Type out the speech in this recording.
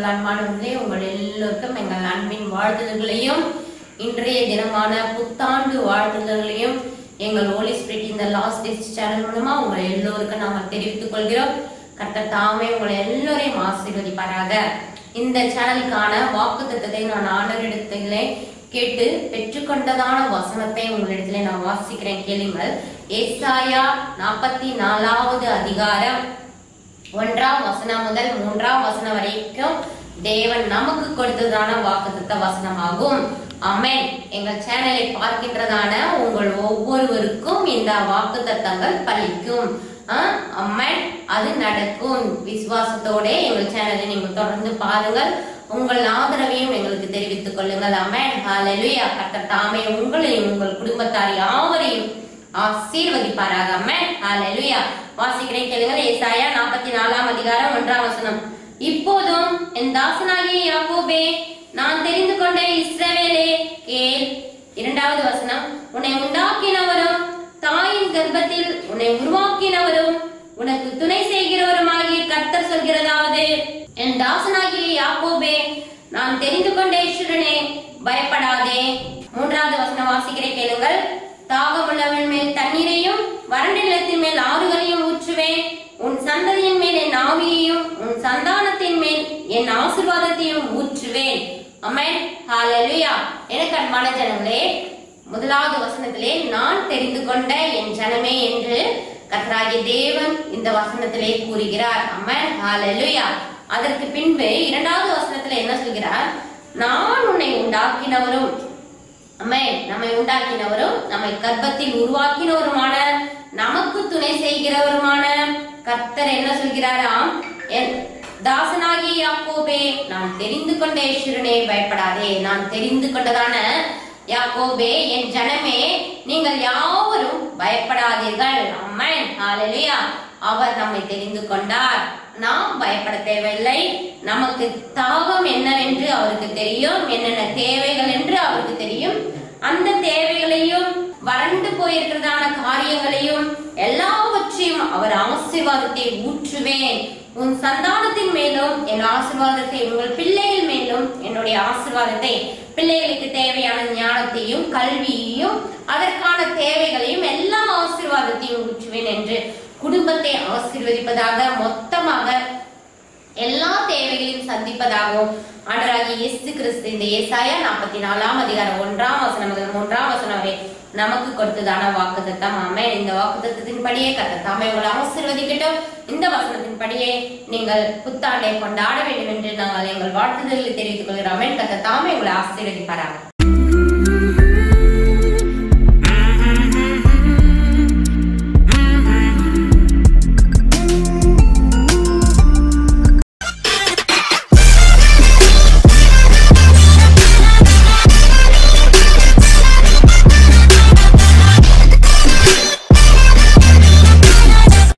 அன்பானவர்களே உங்கள் எல்லோருக்கும் எங்கள் அன்பின் வாழ்த்துதல்களையும் இன்றைய தினமான புத்தாண்டு வாழ்த்துதல்களையும் எங்கள் ஹோலி ஸ்பிரிட் இந்த லாஸ்ட் டேஸ் சேனல் மூலமா உங்கள் எல்லோருக்கும் நாங்கள் தெரிவித்துக் கொள்கிறோம் கர்த்தர் தாமே உங்களை எல்லோரையும் ஆசீர்வதிப்பாராக இந்த சேனலுக்கான வாக்கு தத்தத்தை நான் ஆண்டவரிடத்திலே கேட்டு பெற்றுக்கொண்டதான வசனத்தை உங்களிடத்திலே நான் வாசிக்கிறேன் கேளுங்கள் ஏசாயா நாற்பத்தி நாலாவது அதிகாரம் ஒன்றாம் வசனம் முதல் மூன்றாம் வசனம் வரைக்கும் தேவன் நமக்கு கொடுத்ததான வாக்குத்தத்த வசனமாகும் அமேன் எங்கள் சேனலை பார்க்கின்றதான உங்கள் ஒவ்வொருவருக்கும் இந்த வாக்குத்தத்தங்கள் பலிக்கும் அம்மன் அது நடக்கும் விசுவாசத்தோட எங்கள் சேனலை நீங்கள் தொடர்ந்து பாருங்கள் உங்கள் ஆதரவையும் எங்களுக்கு தெரிவித்துக் கொள்ளுங்கள் அம்மன் ஹalleluya கர்த்தர் தாமே உங்களையும் உங்கள் குடும்பத்தார் யாவரையும் ஆசீர்வதிப்பாராக அம்மன் ஹalleluya வாசிக்கிறேன் கேளுங்கள் ஏசாயா நாற்பத்தி நாலாம் அதிகாரம் ஒன்றாம் வசனம் இப்போதும் என் தாசனாகிய யாக்கோபே நான் தெரிந்து கொண்ட இஸ்ரவேலே கேள் இரண்டாவது வசனம் உன்னை உண்டாக்கினவரும் தாயின் கர்ப்பத்தில் உன்னை உருவாக்கினவரும் உனக்கு துணை செய்கிறவருமாகிய கர்த்தர் சொல்கிறதாவது என் தாசனாகிய யாக்கோபே நான் தெரிந்து கொண்ட ஈஸ்வரனே பயப்படாதே மூன்றாவது வசனம் வாசிக்கிறேன் கேளுங்கள் தாகமுள்ளவன் மேல் தண்ணீரையும் வறண்ட நிலத்தின் மேல் ஆறுகளையும் ஊற்றுவேன் உன் சந்ததியின் மேல் என் ஆவியையும் உன் சந்தானத்தின் மேல் என் ஆசீர்வாதத்தையும் ஊற்றுவேன் அமேன் ஹalleluya எனக்கு அன்பான ஜனங்களே முதலாவது வசனத்திலே நான் தெரிந்து கொண்ட என் ஜனமே என்று கர்த்தராகிய தேவன் இந்த வசனத்திலே கூறுகிறார் அமேன் ஹalleluya அதற்கு பின்பு இரண்டாவது வசனத்துல என்ன சொல்கிறார் நான் உன்னை உண்டாக்கினவரும் அம்மே நம்மை உண்டாக்கினவரும் நம்மை கர்ப்பத்தில் உருவாக்கினவருமான நமக்கு துணை செய்கிறவருமான கர்த்தர் என்ன சொல்கிறாராம் என் தாசனாகிய யாக்கோபே நான் தெரிந்து கொண்ட ஈஸ்வரனே பயப்படாதே நான் தெரிந்து கொண்டதான யாக்கோபே என் ஜனமே நீங்கள் யாவரும் பயப்படாதீர்கள் அம்மன் ஹalleluya அவர் நம்மை தெரிந்து கொண்டார் நாம் பயப்பட தேவையில்லை நமக்கு தாகம் என்னவென்று அவருக்கு தெரியும் என்னென்ன தேவைகள் என்று அவருக்கு தெரியும் அந்த தேவைகளையும் வறண்டு போயிருக்கிறதான காரியங்களையும் எல்லாவற்றையும் அவர் ஆசீர்வாதத்தை ஊற்றுவேன் உன் சந்தானத்தின் மேலும் என் ஆசீர்வாதத்தை உங்கள் பிள்ளைகள் மேலும் என்னுடைய ஆசீர்வாதத்தை பிள்ளைகளுக்கு தேவையான ஞானத்தையும் கல்வியையும் அதற்கான தேவைகளையும் எல்லா ஆசீர்வாதத்தையும் ஊற்றுவேன் என்று குடும்பத்தை ஆசீர்வதிப்பதாக மொத்தமாக எல்லா தேவைகளையும் சந்திப்பதாகவும் ஆண்டராகிய இயேசு கிறிஸ்து இந்த ஏசாயா நாற்பத்தி நாலாம் அதிகாரம் ஒன்றாம் வசனம் முதல் மூன்றாம் வசனம் வரை நமக்கு கொடுத்ததான வாக்குத்தத்தம் ஆமே இந்த வாக்குத்தத்தின் படியே கத்த தாமே உங்களை ஆசீர்வதிக்கட்டும் இந்த வசனத்தின் படியே நீங்கள் புத்தாண்டை கொண்டாட வேண்டும் என்று நாங்கள் எங்கள் வாழ்த்துதல்களை தெரிவித்துக் கொள்கிறோம் கத்த தாமே உங்களை ஆசீர்வதிப்பாராக